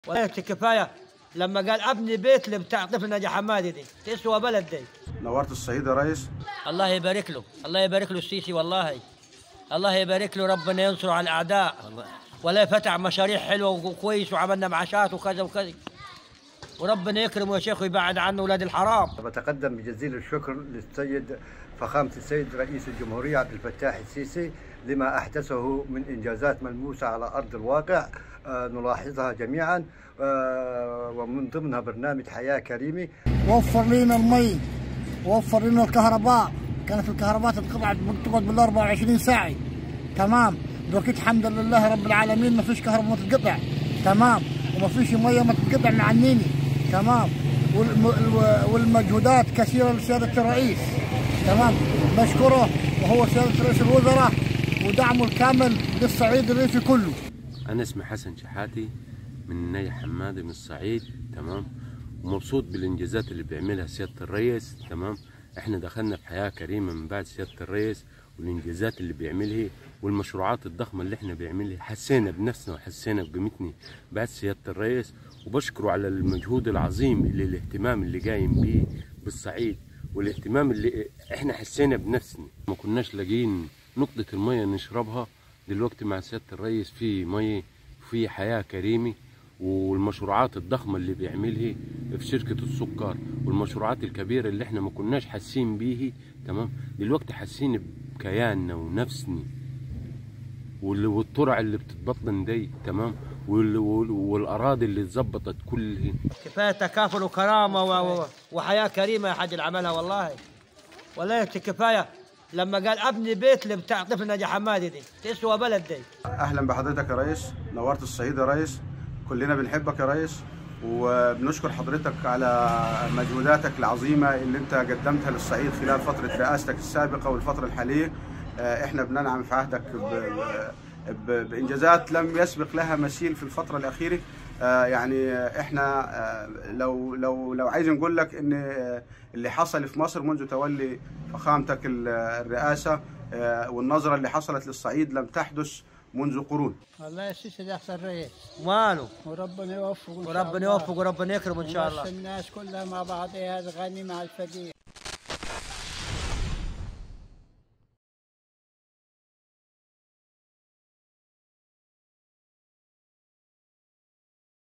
وقت كفايه لما قال ابني بيت اللي بتاع طفل نجا حمادي دي تسوى بلد دي نورت الصعيد يا ريس الله يبارك له الله يبارك له السيسي والله الله يبارك له ربنا ينصره على الاعداء ولا فتح مشاريع حلوه وكويس وعملنا معاشات وكذا وكذا وربنا يكرمه يا شيخ ويبعد عنه اولاد الحرام بتقدم بجزيل الشكر للسيد فخامة السيد رئيس الجمهورية عبد الفتاح السيسي لما أحدثه من إنجازات ملموسة على أرض الواقع آه، نلاحظها جميعا آه، ومن ضمنها برنامج حياة كريمة وفر لنا المي وفر لنا الكهرباء كانت الكهرباء تنقطع تقعد بال 24 ساعة تمام دلوقتي الحمد لله رب العالمين ما فيش كهرباء ما تتقطع تمام وما فيش مية ما تتقطع مع النيني تمام والم- والمجهودات كثيرة لسيادة الرئيس تمام بشكره وهو سيادة رئيس الوزراء ودعمه الكامل للصعيد الريفي كله أنا اسمي حسن شحاتي من ني حمادي من الصعيد تمام ومبسوط بالإنجازات اللي بيعملها سيادة الرئيس تمام إحنا دخلنا في حياة كريمة من بعد سيادة الرئيس والإنجازات اللي بيعملها والمشروعات الضخمة اللي إحنا بيعملها حسينا بنفسنا وحسينا بقيمتنا بعد سيادة الرئيس وبشكره على المجهود العظيم اللي الاهتمام اللي قايم بيه بالصعيد والاهتمام اللي إحنا حسينا بنفسنا ما كناش لاقيين نقطة المية نشربها دلوقتي مع سيادة الرئيس في مية في حياة كريمة والمشروعات الضخمة اللي بيعملها في شركة السكر والمشروعات الكبيرة اللي احنا ما كناش حاسين بيه تمام دلوقتي حاسين بكياننا ونفسنا وال- والطرع اللي بتتبطن دي تمام وال- وال- والاراضي اللي اتظبطت كلها كفايه تكافل وكرامه و... و... وحياه كريمه يا حاج اللي عملها والله والله كفايه لما قال ابني بيت اللي بتاع طفل نجا حمادي دي تسوى بلد دي اهلا بحضرتك يا ريس نورت الصعيد يا ريس كلنا بنحبك يا ريس وبنشكر حضرتك على مجهوداتك العظيمه اللي انت قدمتها للصعيد خلال فتره رئاستك السابقه والفتره الحاليه آه، احنا بننعم في عهدك ب- ب- بانجازات لم يسبق لها مثيل في الفتره الاخيره آه، يعني احنا آه، لو لو لو عايز نقول لك ان آه، اللي حصل في مصر منذ تولي فخامتك ال- الرئاسه آه، والنظره اللي حصلت للصعيد لم تحدث منذ قرون والله السيسي ده احسن رئيس ماله وربنا يوفقه وربنا يوفق وربنا يكرمه ان شاء الله الناس كلها مع بعضها الغني مع الفقير